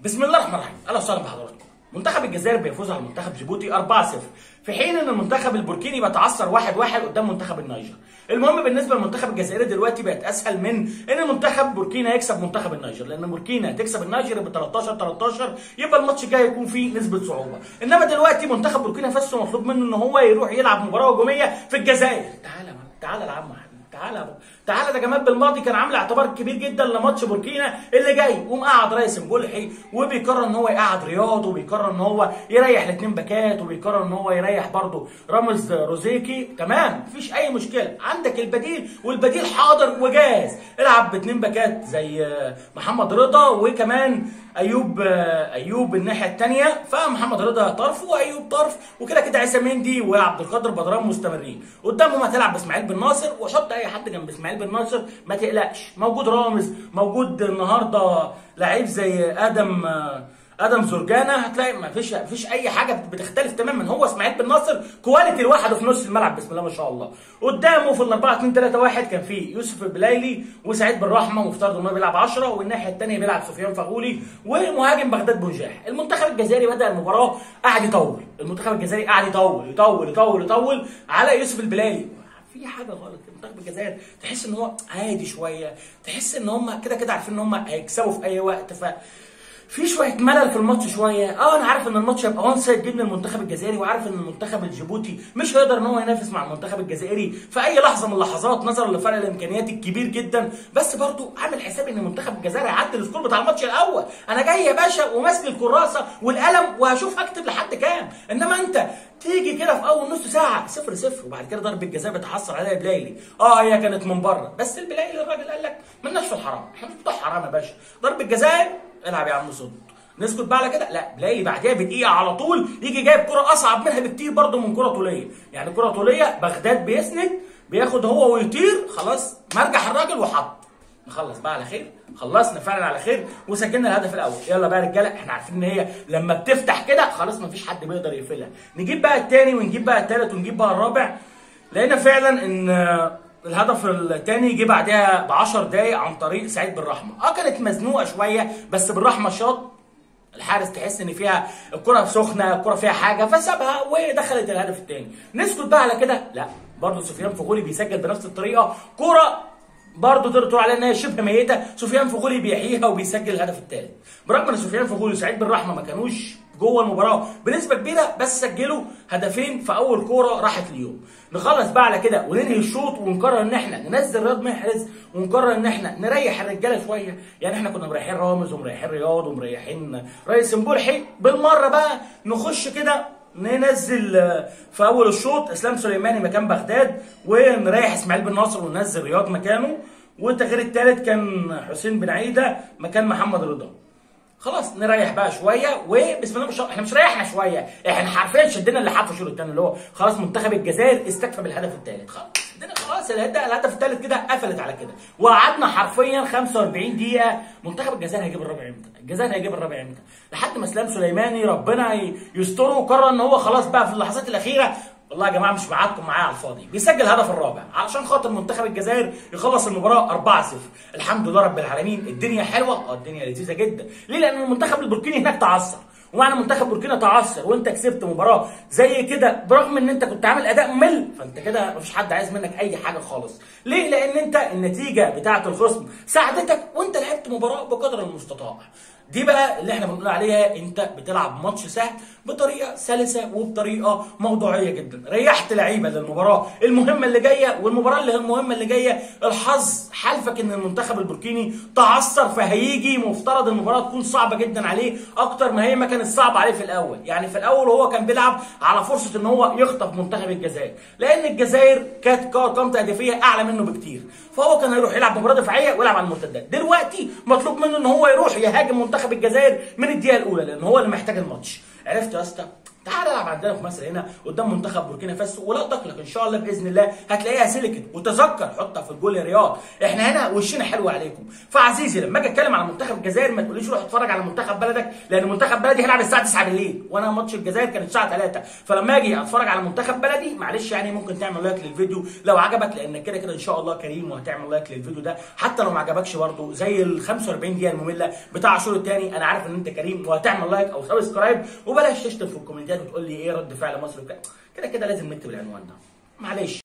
بسم الله الرحمن الرحيم اهلا وسهلا بحضراتكم منتخب الجزائر بيفوز على منتخب جيبوتي 4-0 في حين ان المنتخب البوركيني بيتعثر 1-1 قدام منتخب النيجر المهم بالنسبه للمنتخب الجزائري دلوقتي بقت اسهل من ان منتخب بوركينا يكسب منتخب النيجر لان بوركينا تكسب النيجر يبقى 13 13 يبقى الماتش الجاي يكون فيه نسبه صعوبه انما دلوقتي منتخب بوركينا فاسو مطلوب منه ان هو يروح يلعب مباراه هجوميه في الجزائر تعالى يا معلم، تعالى العب معانا تعالى يا بابا. تعالى ده جمال بالماضي كان عامل اعتبار كبير جدا لماتش بوركينا اللي جاي قوم قعد رئيس مجلحي وبيقرر ان هو يقعد رياض وبيقرر ان هو يريح الاثنين باكات وبيقرر ان هو يريح برضه رامز روزيكي تمام مفيش اي مشكله عندك البديل والبديل حاضر وجاهز العب باثنين باكات زي آه، محمد رضا وكمان ايوب آه، ايوب الناحيه الثانيه فمحمد رضا طرف وايوب طرف وكده كده عيسى مندي وعبد القادر بدران مستمرين قدامهم هتلعب باسماعيل بن ناصر وحط اي حد جنب اسماعيل بن ناصر ما تقلقش موجود رامز موجود النهارده لعيب زي ادم آه، ادم زرجانا هتلاقي ما فيش ما فيش اي حاجه بتختلف تماما هو اسماعيل بن ناصر كواليتي لوحده في نص الملعب بسم الله ما شاء الله قدامه في ال 4 2 3 1 كان في يوسف البلايلي وسعيد بالرحمه مفترض ان هو بيلعب 10 والناحيه الثانيه بيلعب سفيان فغولي ومهاجم بغداد بنجاح المنتخب الجزائري بدا المباراه قاعد يطول المنتخب الجزائري قاعد يطول يطول يطول يطول على يوسف البلايلي في حاجه غلط منتخب الجزائر تحس ان هو عادي شويه تحس ان هم كده كده عارفين ان هم هيكسبوا في اي وقت ف في شويه ملل في الماتش شويه اه انا عارف ان الماتش هيبقى وان سايد جدا المنتخب الجزائري وعارف ان المنتخب الجيبوتي مش هيقدر ان هو ينافس مع المنتخب الجزائري في اي لحظه من اللحظات نظرا لفرق الامكانيات الكبير جدا بس برضو عامل حساب ان المنتخب الجزائري هيعدي السكور بتاع الماتش الاول انا جاي يا باشا وماسك الكراسه والقلم وهشوف هكتب لحد كام انما انت تيجي كده في اول نص ساعه صفر صفر وبعد كده ضربه جزاء بتحصل عليها بلايلي اه هي كانت من بره بس البلايلي الراجل قال لك مالناش في الحرام احنا مش بتوع حرام يا باشا ضربه جزاء العب يا عم صد نسكت بقى على كده لا بلاقي بعديها بدقيقه على طول يجي جايب كره اصعب منها بكتير برده من كره طوليه يعني كره طوليه بغداد بيسند بياخد هو ويطير خلاص مرجح الراجل وحط نخلص بقى على خير خلصنا فعلا على خير وسجلنا الهدف الاول يلا بقى يا رجاله احنا عارفين ان هي لما بتفتح كده خلاص مفيش حد بيقدر يقفلها نجيب بقى الثاني ونجيب بقى الثالث ونجيب بقى الرابع لقينا فعلا ان الهدف الثاني جه بعدها ب 10 دقايق عن طريق سعيد بالرحمه اه كانت مزنوقه شويه بس بالرحمه شاط الحارس تحس ان فيها الكره سخنه الكره فيها حاجه فسابها ودخلت الهدف الثاني نسكت بقى على كده لا برضه سفيان فغولي بيسجل بنفس الطريقه كره برضه تقدر تقول عليها ان هي شبه ميته سفيان فغولي بيحييها وبيسجل الهدف الثالث برغم ان سفيان فغولي وسعيد بالرحمه ما كانوش جوه المباراه بنسبه كبيره بس سجلوا هدفين في اول كوره راحت اليوم نخلص بقى على كده وننهي الشوط ونقرر ان احنا ننزل رياض محرز ونقرر ان احنا نريح الرجاله شويه يعني احنا كنا مريحين رامز ومريحين رياض ومريحين رئيس مبولحي بالمره بقى نخش كده ننزل آه، في اول الشوط اسلام سليماني مكان بغداد ونريح اسماعيل بن ناصر وننزل رياض مكانه والتغيير الثالث كان حسين بن عيده مكان محمد رضا خلاص نريح بقى شويه وبسم الله ما شاء الله احنا مش ريحنا شويه احنا حرفيا شدينا اللي حافه الشوط الثاني اللي هو خلاص منتخب الجزائر استكفى بالهدف الثالث خلاص الدنيا خلاص الهدف الهدف الثالث كده قفلت على كده وقعدنا حرفيا 45 دقيقه منتخب الجزائر هيجيب الرابع امتى؟ الجزائر هيجيب الرابع امتى؟ لحد ما اسلام سليماني ربنا ي- يستره وقرر ان هو خلاص بقى في اللحظات الاخيره والله يا جماعه مش معاكم معايا على الفاضي بيسجل الهدف الرابع علشان خاطر منتخب الجزائر يخلص المباراه 4-0 الحمد لله رب العالمين الدنيا حلوه اه الدنيا لذيذه جدا ليه لان المنتخب البوركيني هناك تعثر ومعنى منتخب بوركينا تعثر وانت كسبت مباراه زي كده برغم ان انت كنت عامل اداء ممل فانت كده مفيش حد عايز منك اي حاجه خالص ليه لان انت النتيجه بتاعه الخصم ساعدتك وانت لعبت مباراه بقدر المستطاع دي بقى اللي احنا بنقول عليها انت بتلعب ماتش سهل بطريقه سلسه وبطريقه موضوعيه جدا ريحت لعيبه للمباراه المهمه اللي جايه والمباراه اللي هي المهمه اللي جايه الحظ حالفك ان المنتخب البوركيني تعثر فهيجي مفترض المباراه تكون صعبه جدا عليه اكتر ما هي ما كانت صعبه عليه في الاول يعني في الاول هو كان بيلعب على فرصه ان هو يخطف منتخب الجزائر لان الجزائر كانت كارقام تهديفيه اعلى منه بكتير فهو كان هيروح يلعب مباراه دفاعيه ويلعب على المرتدات دلوقتي مطلوب منه ان هو يروح يهاجم منتخب الجزائر من الدقيقه الاولى لان هو اللي محتاج الماتش عرفت يا اسطى تعال العب عندنا في مصر هنا قدام منتخب بوركينا فاسو ولا تقلق ان شاء الله باذن الله هتلاقيها سيليكت وتذكر حطها في الجول يا رياض احنا هنا وشنا حلو عليكم فعزيزي لما اجي اتكلم على منتخب الجزائر ما تقوليش روح اتفرج على منتخب بلدك لان منتخب بلدي هيلعب الساعه 9 بالليل وانا ماتش الجزائر كان الساعه 3 فلما اجي اتفرج على منتخب بلدي معلش يعني ممكن تعمل لايك للفيديو لو عجبك لان كده كده ان شاء الله كريم وهتعمل لايك للفيديو ده حتى لو ما عجبكش برضه زي ال 45 دقيقه الممله بتاع عاشور الثاني انا عارف ان انت كريم وهتعمل لايك او سبسكرايب وبلاش تشتم في الكومنتات وتقول لي ايه رد فعل مصر وكده كده كده لازم نكتب العنوان ده معلش